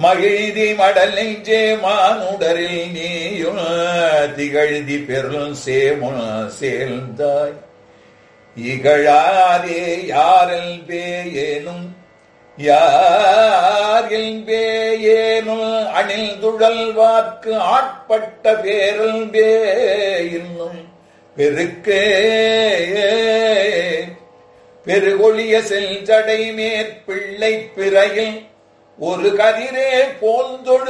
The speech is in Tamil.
மகிழ்தி மடல் நெஞ்சே மானுடரில் நீயும் திகழ்தி பெருள் சேமுன் சேர்ந்தாய் இகழாதே யாரில் பேயேனும் யாரில் பேயேனும் அணில் துழல் வாக்கு ஆட்பட்ட பேரல் பே இன்னும் பெருக்கே பெருகொழிய செல் ஜடை மேற்பிள்ளை பிறையில் ஒரு கதிரே போந்தொழு